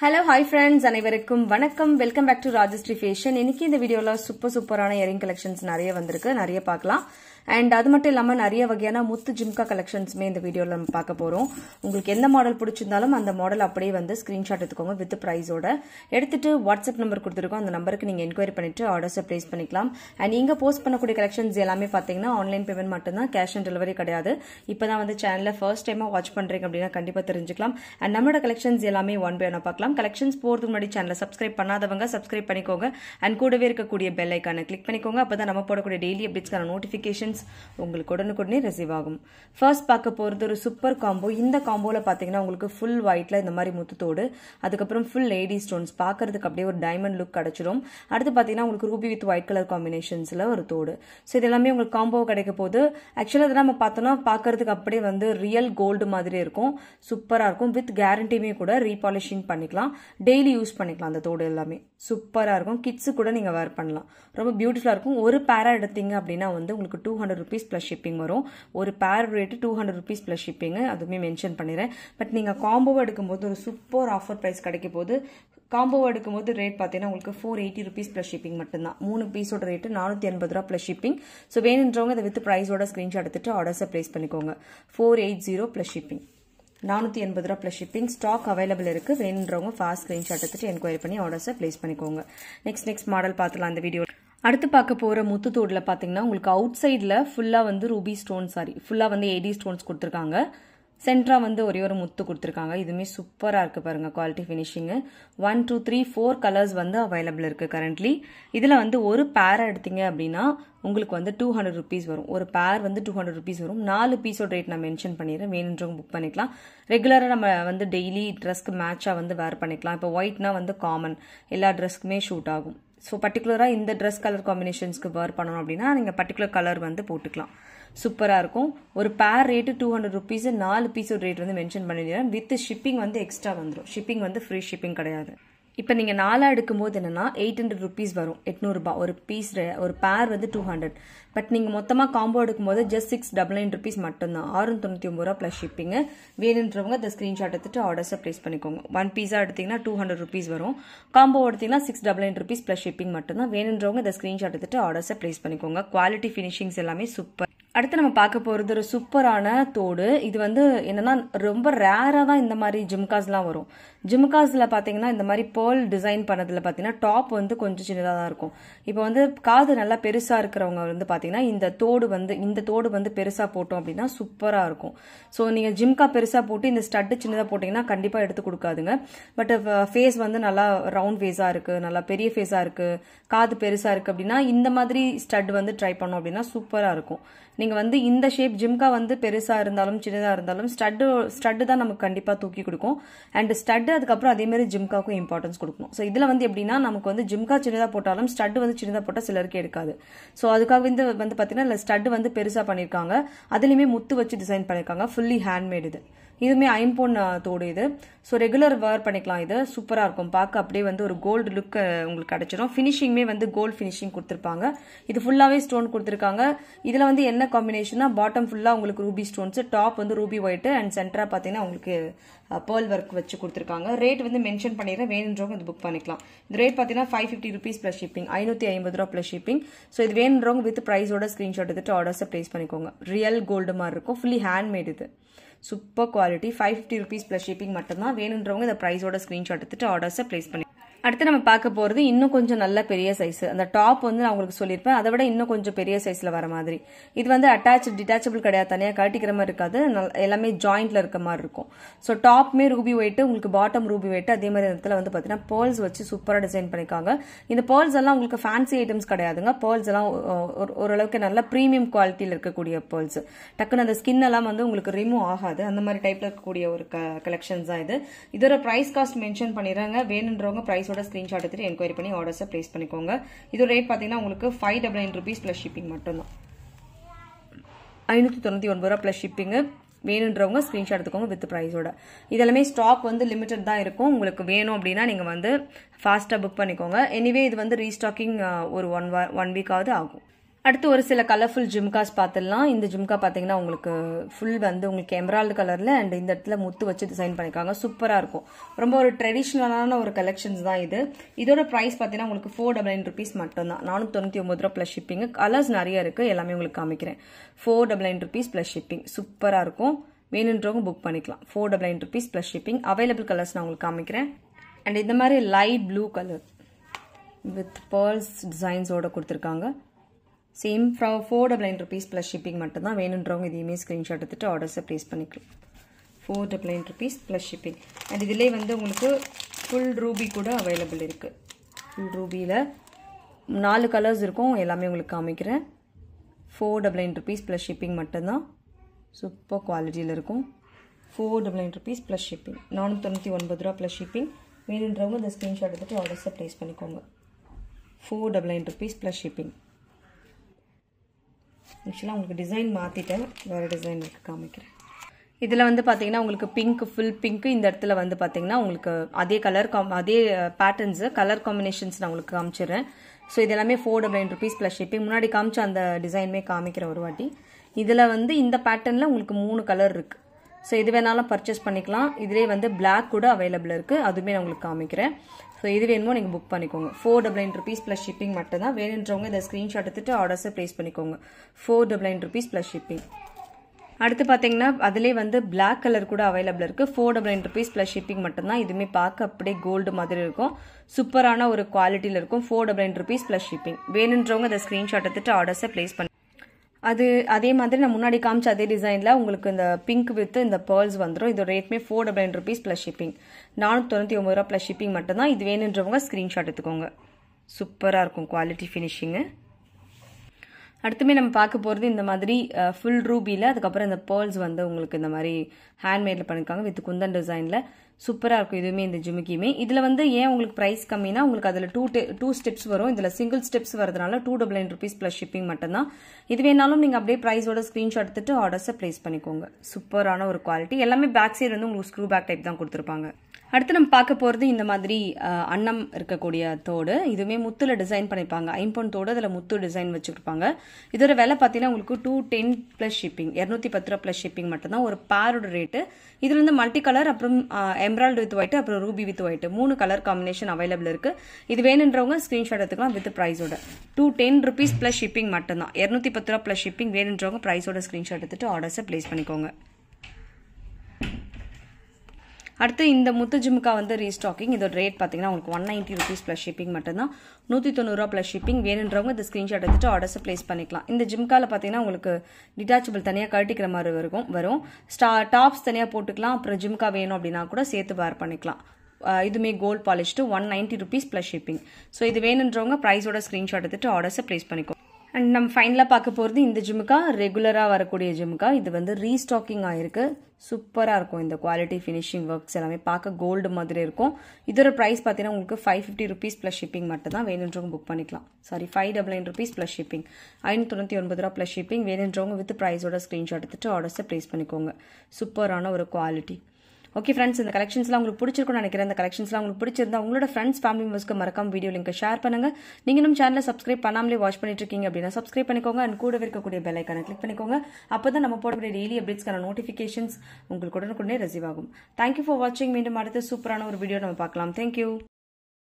hello hi friends அனைவருக்கும் வணக்கம் welcome back to Rajashree fashion இன்னைக்கு இந்த வீடியோல சூப்பர் சூப்பரான இயரிங் கலெக்ஷன்ஸ் நிறைய வந்திருக்கு நிறைய பார்க்கலாம் அண்ட் அது மட்டும் இல்லாமல் நிறைய வகையான முத்து ஜிம்கா கலெக்ஷன்ஸுமே இந்த வீடியோவில் நம்ம பார்க்க போகிறோம் உங்களுக்கு எந்த மாடல் பிடிச்சிருந்தாலும் அந்த மாடல் அப்படியே வந்து ஸ்க்ரீன்ஷாட் எடுத்துக்கோங்க வித் ப்ரைஸோட எடுத்துட்டு வாட்ஸ்அப் நம்பர் கொடுத்துருக்கோம் அந்த நம்பருக்கு நீங்கள் என்கொயரி பண்ணிட்டு ஆர்டர்ஸை ப்ளேஸ் பண்ணிக்கலாம் அண்ட் இங்கே போஸ்ட் பண்ணக்கூடிய கலெக்ஷன்ஸ் எல்லாமே பார்த்தீங்கன்னா ஆன்லைன் பேமெண்ட் மட்டும்தான் கேஷ் ஆன் டெலிவரி கிடையாது இப்போ தான் வந்து சேனலில் ஃபர்ஸ்ட் டைமாக வாட்ச் பண்ணுறீங்க அப்படின்னா கண்டிப்பாக தெரிஞ்சுக்கலாம் அண்ட் நம்மளோட கலெக்ஷன்ஸ் எல்லாமே ஒன் பை ஒன் பார்க்கலாம் கலெக்ஷன்ஸ் போகிறதுக்கு முன்னாடி சேனலை சப்ஸ்கிரைப் பண்ணாதவங்க சப்ஸ்கிரைப் பண்ணிக்கோங்க அண்ட் கூடவே இருக்கக்கூடிய பெல் ஐக்கானை கிளிக் பண்ணிக்கோங்க அப்போ தான் நம்ம போடக்கூடிய டெய்லி அப்டேட்ஸ்க்கான நோட்டிஃபிகேஷன்ஸ் உங்களுக்கு உடனுக்குடனே ரிசீவ் ஆகும் ஃபர்ஸ்ட் பார்க்க போகிறது ஒரு சூப்பர் காம்போ இந்த காம்போவில் பார்த்தீங்கன்னா உங்களுக்கு ஃபுல் ஒயிட்டில் இந்த மாதிரி முத்துத்தோடு அதுக்கப்புறம் ஃபுல் லேடி ஸ்டோன்ஸ் பார்க்கறதுக்கு அப்படியே ஒரு டைமண்ட் லுக் கிடச்சிடும் அடுத்து பார்த்தீங்கன்னா உங்களுக்கு ரூபி வித் ஒயிட் கலர் காம்பினேஷன்ஸில் ஒரு தோடு ஸோ இது எல்லாமே உங்களுக்கு காம்போ கிடைக்க போது ஆக்சுவலாக இதெல்லாம் நம்ம பார்த்தோம்னா பார்க்கறதுக்கு அப்படியே வந்து ரியல் கோல்டு மாதிரி இருக்கும் சூப்பராக இருக்கும் வித் கேரண்டியுமே கூட ரீபாலிஷிங் பண்ணிக்கலாம் டெய்லி யூஸ் பண்ணிக்கலாம் அந்த தோடு எல்லாமே சூப்பராக இருக்கும் கிட்ஸு கூட நீங்கள் வேர் பண்ணலாம் ரொம்ப பியூட்டிஃபுல்லாக இருக்கும் ஒரு பேரா எடுத்தீங்க அப்படின்னா வந்து உங்களுக்கு two hundred rupees plus shipping வரும் ஒரு pair rate two hundred rupees plus shipping அதுவுமே மென்ஷன் பண்ணிடுறேன் பட் நீங்கள் காம்போவை எடுக்கும்போது ஒரு சூப்பர் ஆஃபர் ப்ரைஸ் கிடைக்கும் போது காம்போவை எடுக்கும்போது ரேட் பார்த்தீங்கன்னா உங்களுக்கு four eighty rupees plus shipping மட்டும்தான் மூணு பீஸோட ரேட்டு நானூற்றி எண்பது ரூபா ப்ளஸ் ஷிப்பிங் ஸோ வேணுன்றவங்க அதை வித் ப்ரைஸோட ஸ்க்ரீன்ஷாட் எடுத்துட்டு ஆர்டர்ஸை ப்ளேஸ் பண்ணிக்கோங்க four eight zero plus shipping நானூற்றி எண்பது ரூபா ப்ளஸ் ஷிப்பிங் ஸ்டாக் அவைலபிள் இருக்குது வேணுன்றவங்க ஃபாஸ்ட் ஸ்க்ரீன்ஷாட் எடுத்துட்டு என்கொயரி பண்ணி ஆர்டர்ஸை ப்ளேஸ் பண்ணிக்கோங்க நெக்ஸ்ட் நெக்ஸ்ட் மாடல் பார்த்துலாம் அந்த வீடியோ அடுத்து பார்க்க போகிற முத்துத்தோடில் பார்த்தீங்கன்னா உங்களுக்கு அவுட் சைடில் ஃபுல்லாக வந்து ரூபி ஸ்டோன் சாரி ஃபுல்லாக வந்து எடி ஸ்டோன்ஸ் கொடுத்துருக்காங்க சென்ட்ரா வந்து ஒரே ஒரு முத்து கொடுத்துருக்காங்க இதுவுமே சூப்பராக இருக்குது பாருங்கள் quality finishing one two three four colours வந்து அவைலபிள் இருக்குது கரண்ட்லி இதில் வந்து ஒரு பேரை எடுத்தீங்க அப்படின்னா உங்களுக்கு வந்து டூ ஹண்ட்ரட் ருபீஸ் வரும் ஒரு பேர் வந்து டூ ஹண்ட்ரட் ருபீஸ் வரும் நாலு பீஸோட ரேட் நான் மென்ஷன் பண்ணிடுறேன் வேணுன்றவங்க புக் பண்ணிக்கலாம் ரெகுலராக நம்ம வந்து டெய்லி ட்ரெஸ்க்கு மேட்சாக வந்து வேர் பண்ணிக்கலாம் இப்போ ஒயிட்னா வந்து காமன் எல்லா ட்ரெஸ்க்குமே ஷூட் ஆகும் ஸோ பர்டிகுலராக இந்த ட்ரெஸ் கலர் காம்பினேஷன்ஸ்க்கு வேர் பண்ணணும் அப்படின்னா நீங்கள் பர்டிகுலர் கலர் வந்து போட்டுக்கலாம் சூப்பராக இருக்கும் ஒரு pair rate two hundred rupees நாலு பீஸோட ரேட் வந்து மென்ஷன் பண்ணிடுறேன் வித் ஷிப்பிங் வந்து எக்ஸ்ட்ரா வந்துடும் ஷிப்பிங் வந்து ஃப்ரீ ஷிப்பிங் கிடையாது இப்போ நீங்கள் நாலாக எடுக்கும்போது என்னன்னா எயிட் ஹண்ட்ரட் ருபீஸ் வரும் எட்நூறுபா ஒரு பீஸ் ஒரு பேர் வந்து டூ ஹண்ட்ரட் பட் நீங்கள் மொத்தமாக காம்போ எடுக்கும்போது just six double nine rupees மட்டும்தான் ஆறு தொண்ணூற்றி ஒம்பது ரூபா ப்ளஸ் ஷிப்பிங்கு வேணுன்றவங்க இந்த ஸ்க்ரீன்ஷாட் எடுத்துட்டு ஆர்டர்ஸை ப்ளேஸ் பண்ணிக்கோங்க ஒன் பீஸாக எடுத்தீங்கன்னா டூ ஹண்ட்ரட் ருபீஸ் வரும் காம்போ எடுத்தீங்கன்னா six double nine rupees plus shipping மட்டும்தான் வேணுன்றவங்க இந்த ஸ்க்ரீன்ஷாட் எடுத்துட்டு ஆர்டர்ஸை ப்ளேஸ் பண்ணிக்கோங்க குவாலிட்டி ஃபினிஷிங்ஸ் எல்லாமே சூப்பர் அடுத்து நம்ம பார்க்க போகிறது ஒரு சூப்பரான தோடு இது வந்து என்னன்னா ரொம்ப ரேராக தான் இந்த மாதிரி ஜிம்காஸ்லாம் வரும் ஜிம்காஸில் பார்த்தீங்கன்னா இந்த மாதிரி பேர்ல் டிசைன் பண்ணதில் பார்த்தீங்கன்னா டாப் வந்து கொஞ்சம் சின்னதாக தான் இருக்கும் இப்போ வந்து காது நல்லா பெருசாக இருக்கிறவங்க வந்து பார்த்தீங்கன்னா இந்த தோடு வந்து இந்த தோடு வந்து பெருசாக போட்டோம் அப்படின்னா சூப்பராக இருக்கும் ஸோ நீங்கள் ஜிம்கா பெருசாக போட்டு இந்த ஸ்டட்டு சின்னதாக போட்டிங்கன்னா கண்டிப்பாக எடுத்து கொடுக்காதுங்க பட் ஃபேஸ் வந்து நல்லா ரவுண்ட் ஃபேஸாக இருக்குது நல்லா பெரிய ஃபேஸாக இருக்குது காது பெருசாக இருக்குது அப்படின்னா இந்த மாதிரி ஸ்டட் வந்து ட்ரை பண்ணோம் அப்படின்னா சூப்பராக இருக்கும் நீங்கள் வந்து இந்த ஷேப் ஜிம்கா வந்து பெருசாக இருந்தாலும் சின்னதாக இருந்தாலும் ஸ்டட்டு ஸ்டட்டு தான் நமக்கு கண்டிப்பாக தூக்கி கொடுக்கும் அண்ட் ஸ்டட்டு அதுக்கப்புறம் அதே மாதிரி ஜிம்காவுக்கும் இம்பார்ட்டன்ஸ் கொடுக்கணும் ஸோ இதில் வந்து எப்படின்னா நமக்கு வந்து ஜிம்கா சின்னதாக போட்டாலும் ஸ்டட்டு வந்து சின்னதாக போட்டால் சிலருக்கு எடுக்காது ஸோ அதுக்காக வந்து வந்து பார்த்தீங்கன்னா இல்லை ஸ்டட்டு வந்து பெருசாக பண்ணியிருக்காங்க அதுலேயுமே முத்து வச்சு டிசைன் பண்ணியிருக்காங்க ஃபுல்லி ஹேண்ட்மேட் இது இதுவுமே ஐம்பொன் தோடு இது ஸோ ரெகுலர் வேர் பண்ணிக்கலாம் இது சூப்பராக இருக்கும் பார்க்க அப்படியே வந்து ஒரு கோல்டு லுக் உங்களுக்கு கிடைச்சிடும் ஃபினிஷிங்குமே வந்து கோல்டு ஃபினிஷிங் கொடுத்துருப்பாங்க இது ஃபுல்லாகவே ஸ்டோன் கொடுத்துருக்காங்க இதில் வந்து என்ன காம்பினேஷனா பாட்டம் ஃபுல்லாக உங்களுக்கு ரூபி ஸ்டோன்ஸ் டாப் வந்து ரூபி ஒயிட்டு அண்ட் சென்டராக பார்த்தீங்கன்னா உங்களுக்கு பேர்ல் ஒர்க் வச்சு கொடுத்துருக்காங்க ரேட் வந்து மென்ஷன் பண்ணிடுறேன் வேணுன்றவங்க இது புக் பண்ணிக்கலாம் இந்த ரேட் பார்த்தீங்கன்னா five fifty rupees plus shipping ஐநூற்றி ஐம்பது ரூபா ப்ளஸ் ஷிப்பிங் ஸோ இது வேணுன்றவங்க வித் ப்ரைஸோட ஸ்க்ரீன்ஷாட் எடுத்துட்டு ஆர்டர்ஸை ப்ளேஸ் பண்ணிக்கோங்க ரியல் கோல்டு மாதிரி இருக்கும் ஃபுல்லி ஹேண்ட்மேட் இது super quality five fifty rupees plus shipping மட்டும்தான் வேணுன்றவங்க இந்த ப்ரைஸோட ஸ்க்ரீன்ஷாட் எடுத்துட்டு ஆர்டர்ஸை ப்ளேஸ் பண்ணி அடுத்து நம்ம பார்க்க போகிறது இன்னும் கொஞ்சம் நல்ல பெரிய சைஸ் அந்த டாப் வந்து நான் உங்களுக்கு சொல்லியிருப்பேன் அதை விட இன்னும் கொஞ்சம் பெரிய சைஸில் வர மாதிரி இது வந்து அட்டாச் டிட்டாச்சபிள் கிடையாது தனியாக கட்டிக்கிற மாதிரி இருக்காது எல்லாமே ஜாயிண்ட்ல இருக்க மாதிரி இருக்கும் ஸோ டாப்மே ரூபி ஒயிட்டு உங்களுக்கு பாட்டம் ரூபி ஒயிட்டு அதே மாதிரி இடத்துல வந்து பார்த்தீங்கன்னா பேர்ல்ஸ் வச்சு சூப்பராக டிசைன் பண்ணியிருக்காங்க இந்த பேர்ல்ஸ் எல்லாம் உங்களுக்கு ஃபேன்சி ஐட்டம்ஸ் கிடையாதுங்க பேர்ல்ஸ் எல்லாம் ஓரளவுக்கு நல்ல ப்ரீமியம் குவாலிட்டியில் இருக்கக்கூடிய பேர்ல்ஸ் டக்குன்னு அந்த ஸ்கின் எல்லாம் வந்து உங்களுக்கு ரிமூவ் ஆகாது அந்த மாதிரி டைப்ல இருக்கக்கூடிய ஒரு கலெக்ஷன்ஸ் தான் இது இதோட ப்ரைஸ் காஸ்ட் மென்ஷன் பண்ணிடுறாங்க வேணுன்றவங்க ப்ரைஸ் ப்ரைஸோட ஸ்க்ரீன்ஷாட் எடுத்துட்டு என்கொயரி பண்ணி ஆர்டர்ஸை ப்ளேஸ் பண்ணிக்கோங்க இதோட ரேட் பார்த்தீங்கன்னா உங்களுக்கு five double nine rupees plus shipping மட்டும்தான் ஐநூற்றி தொண்ணூற்றி ஒன்பது ரூபா ப்ளஸ் ஷிப்பிங்கு வேணுன்றவங்க ஸ்க்ரீன்ஷாட் எடுத்துக்கோங்க வித் ப்ரைஸோட இதெல்லாமே ஸ்டாக் வந்து லிமிட்டட் தான் இருக்கும் உங்களுக்கு வேணும் அப்படின்னா நீங்கள் வந்து ஃபாஸ்ட்டாக புக் பண்ணிக்கோங்க எனிவே இது வந்து ரீஸ்டாக்கிங் ஒரு ஒன் ஒன் வீக்காவது ஆகும் அடுத்து ஒரு சில கலர்ஃபுல் ஜிம்காஸ் பார்த்துடலாம் இந்த ஜிம்கா பார்த்தீங்கன்னா உங்களுக்கு ஃபுல் வந்து உங்களுக்கு எமரால்டு கலரில் அண்ட் இந்த இடத்துல முத்து வச்சு டிசைன் பண்ணியிருக்காங்க சூப்பராக இருக்கும் ரொம்ப ஒரு ட்ரெடிஷ்னலான ஒரு கலெக்ஷன்ஸ் தான் இது இதோட ப்ரைஸ் பார்த்தீங்கன்னா உங்களுக்கு ஃபோர் டபுள் நைன் ருபீஸ் மட்டும்தான் நானூற்றி தொண்ணூற்றி ஒம்பது ரூபா ப்ளஸ் ஷிப்பிங் கலர்ஸ் நிறைய இருக்குது எல்லாமே உங்களுக்கு காமிக்கிறேன் four double nine rupees plus shipping சூப்பராக இருக்கும் வேணுன்றவங்க புக் பண்ணிக்கலாம் four double nine rupees plus shipping available colours நான் உங்களுக்கு காமிக்கிறேன் அண்ட் இந்த மாதிரி light blue colour with pearls டிசைன்ஸோட கொடுத்துருக்காங்க சேம் ஃப்ரா four double nine rupees plus shipping மட்டும்தான் வேணுன்றவங்க இதையுமே ஸ்க்ரீன்ஷாட் எடுத்துட்டு ஆர்டர்ஸை ப்ளேஸ் பண்ணிக்கலாம் four double nine rupees plus shipping and இதிலே வந்து உங்களுக்கு ஃபுல் ரூபி கூட அவைலபிள் இருக்குது ஃபுல் ரூபியில் நாலு கலர்ஸ் இருக்கும் எல்லாமே உங்களுக்கு காமிக்கிறேன் four double nine rupees plus shipping மட்டும்தான் சூப்பர் குவாலிட்டியில் இருக்கும் four double nine rupees plus shipping நானூற்றி தொண்ணூற்றி ஒன்பது ரூபா ப்ளஸ் ஷிப்பிங் வேணுன்றவங்க இந்த ஸ்க்ரீன்ஷாட் எடுத்துகிட்டு ஆர்டர்ஸை ப்ளேஸ் பண்ணிக்கோங்க four double nine rupees plus shipping ஆக்சுவலாக உங்களுக்கு டிசைன் மாற்றிட்டேன் வேறு டிசைன் இருக்குது காமிக்கிறேன் இதில் வந்து பார்த்தீங்கன்னா உங்களுக்கு பிங்க் ஃபுல் பிங்க் இந்த இடத்துல வந்து பார்த்தீங்கன்னா உங்களுக்கு அதே கலர் காம் அதே பேட்டர்ன்ஸு கலர் காம்பினேஷன்ஸ் நான் உங்களுக்கு காமிச்சிடுறேன் ஸோ இது எல்லாமே four double nine rupees plus shipping முன்னாடி காமிச்ச அந்த டிசைனுமே காமிக்கிறேன் ஒரு வாட்டி இதில் வந்து இந்த பேட்டர்னில் உங்களுக்கு மூணு கலர் இருக்குது ஸோ இது வேணாலும் பர்ச்சேஸ் பண்ணிக்கலாம் இதிலே வந்து பிளாக் கூட அவைலபிள் இருக்குது அதுவுமே நான் உங்களுக்கு காமிக்கிறேன் ஸோ இது வேணுமோ நீங்கள் புக் பண்ணிக்கோங்க four double nine rupees plus shipping மட்டும் தான் வேணுன்றவங்க இதை ஸ்க்ரீன்ஷாட் எடுத்துட்டு ஆர்டர்ஸை ப்ளேஸ் பண்ணிக்கோங்க four double nine rupees plus shipping அடுத்து பார்த்தீங்கன்னா அதிலே வந்து பிளாக் கலர் கூட அவைலபிள் இருக்குது four double nine rupees plus shipping மட்டும்தான் இதுவுமே பார்க்க அப்படியே கோல்டு மாதிரி இருக்கும் சூப்பரான ஒரு குவாலிட்டியில் இருக்கும் four double nine rupees plus shipping வேணுன்றவங்க அதை ஸ்க்ரீன்ஷாட் எடுத்துட்டு ஆர்டர்ஸை ப்ளேஸ் பண்ணி அது அதே மாதிரி நான் முன்னாடி காமிச்ச அதே டிசைனில் உங்களுக்கு இந்த பிங்க் வித் இந்த பேர்ல்ஸ் வந்துடும் இதோட ரேட்மே four double nine rupees plus shipping நானூற்றி தொண்ணூற்றி ஒம்பது ரூபா ப்ளஸ் ஷிப்பிங் மட்டும்தான் இது வேணுன்றவங்க ஸ்க்ரீன்ஷாட் எடுத்துக்கோங்க சூப்பராக இருக்கும் குவாலிட்டி ஃபினிஷிங்கு அடுத்துமே நம்ம பார்க்க போகிறது இந்த மாதிரி ஃபுல் ரூபியில் அதுக்கப்புறம் இந்த பேர்ல்ஸ் வந்து உங்களுக்கு இந்த மாதிரி ஹேண்ட்மேடில் பண்ணியிருக்காங்க வித் குந்தன் டிசைனில் சூப்பராக இருக்கும் இதுவுமே இந்த ஜிமிக்கியுமே இதில் வந்து ஏன் உங்களுக்கு ப்ரைஸ் கம்மினா உங்களுக்கு அதில் டூ டூ ஸ்டெப்ஸ் வரும் இதில் சிங்கிள் ஸ்டெப்ஸ் வரதுனால two double nine rupees plus shipping மட்டும்தான் இது வேணாலும் நீங்கள் அப்படியே ப்ரைஸோட ஸ்க்ரீன்ஷாட் எடுத்துட்டு ஆர்டர்ஸை ப்ளேஸ் பண்ணிக்கோங்க சூப்பரான ஒரு குவாலிட்டி எல்லாமே பேக் சைடு வந்து உங்களுக்கு ஸ்க்ரூ பேக் டைப் தான் கொடுத்துருப்பாங்க அடுத்து நம்ம பார்க்க போகிறது இந்த மாதிரி அன்னம் இருக்கக்கூடிய தோடு இதுவுமே முத்துல டிசைன் பண்ணியிருப்பாங்க ஐம்பொன் தோடு அதில் முத்து டிசைன் வச்சுருப்பாங்க இதோட விலை பார்த்தீங்கன்னா உங்களுக்கு டூ டென் ப்ளஸ் ஷிப்பிங் இரநூத்தி பத்து ரூபா ப்ளஸ் ஷிப்பிங் மட்டும்தான் ஒரு பேரோட ரேட்டு இதில் வந்து மல்டி கலர் அப்புறம் எம்ராய்டு வித் ஒயிட் அப்புறம் ரூபி வித் ஒயிட் மூணு கலர் காம்பினேஷன் அவைலபிள் இருக்கு இது வேணுன்றவங்க ஸ்க்ரீன்ஷாட் எடுத்துக்கலாம் வித் ப்ரைஸோட two ten rupees plus shipping மட்டும்தான் இரநூத்தி பத்து ரூபா ப்ளஸ் ஷிப்பிங் வேணுன்றவங்க ப்ரைஸோட ஸ்க்ரீன்ஷாட் எடுத்துட்டு ஆர்டர்ஸை ப்ளேஸ் பண்ணிக்கோங்க அடுத்து இந்த முத்து ஜிமுக்கா வந்து ரீஸ்டாக்கிங் இதோட ரேட் பார்த்தீங்கன்னா உங்களுக்கு one ninety rupees plus shipping மட்டும்தான் நூற்றி தொண்ணூறுரூவா ப்ளஸ் ஷிப்பிங் வேணுன்றவங்க இந்த ஸ்க்ரீன்ஷாட் எடுத்துட்டு ஆர்டர்ஸை ப்ளேஸ் பண்ணிக்கலாம் இந்த ஜிம்காவில் பார்த்தீங்கன்னா உங்களுக்கு டிட்டாச்சபிள் தனியாக கழட்டிக்கிற மாதிரி இருக்கும் வரும் ஸ்டா டாப்ஸ் தனியாக போட்டுக்கலாம் அப்புறம் ஜிம்கா வேணும் அப்படின்னா கூட சேர்த்து வேர் பண்ணிக்கலாம் இதுமே gold polished one ninety rupees plus shipping so இது வேணுன்றவங்க ப்ரைஸோட ஸ்க்ரீன்ஷாட் எடுத்துட்டு ஆர்டர்ஸை ப்ளேஸ் பண்ணிக்கோ அண்ட் நம்ம ஃபைனலாக பார்க்க போகிறது இந்த ஜிம்முக்கா ரெகுலராக வரக்கூடிய ஜிம்முக்கா இது வந்து ரீஸ்டாக்கிங் ஆயிருக்கு சூப்பராக இருக்கும் இந்த குவாலிட்டி ஃபினிஷிங் ஒர்க்ஸ் எல்லாமே பார்க்க கோல்டு மாதிரி இருக்கும் இதோட ப்ரைஸ் பார்த்தீங்கன்னா உங்களுக்கு five fifty rupees plus shipping மட்டும் தான் வேணுன்றவங்க புக் பண்ணிக்கலாம் sorry five double nine rupees plus shipping ஐநூற்றி தொண்ணூற்றி ஒன்பது ரூபா ப்ளஸ் ஷிப்பிங் வேணுன்றவங்க வித் ப்ரைஸோட ஸ்க்ரீன்ஷாட் எடுத்துட்டு ஆர்டர்ஸை ப்ளேஸ் பண்ணிக்கோங்க சூப்பரான ஒரு குவாலிட்டி ஓகே ஃப்ரெண்ட்ஸ் இந்த கலெக்ஷன்ஸ்லாம் உங்களுக்கு பிடிச்சிருக்கும்னு நினைக்கிறேன் இந்த கலெக்ஷன்ஸ்லாம் உங்களுக்கு பிடிச்சிருந்தா உங்களோட ஃப்ரெண்ட்ஸ் ஃபேமிலி மெம்பர்ஸ்க்கு மறக்காம வீடியோ லிங்க் ஷேர் பண்ணுங்க நீங்க நம்ம சேனலை சப்ஸ்கிரைப் பண்ணாமலே வாட்ச் பண்ணிட்டு இருக்கீங்க அப்படின்னா சப்ஸ்கிரைப் பண்ணிக்கோங்க அண்ட் கூடவே இருக்கக்கூடிய பெல் ஐக்கானை கிளிக் பண்ணிக்கோங்க அப்பதான் நம்ம போடக்கூடிய டெய்லி அப்டேட்ஸ்க்கான நோட்டிஃபிகேஷன்ஸ் உங்களுக்கு உடனுக்குடனே ரிசீவ் ஆகும் தேங்க்யூ ஃபார் வாட்சிங் மீண்டும் அடுத்த சூப்பரான ஒரு வீடியோ நம்ம பார்க்கலாம் தேங்க்யூ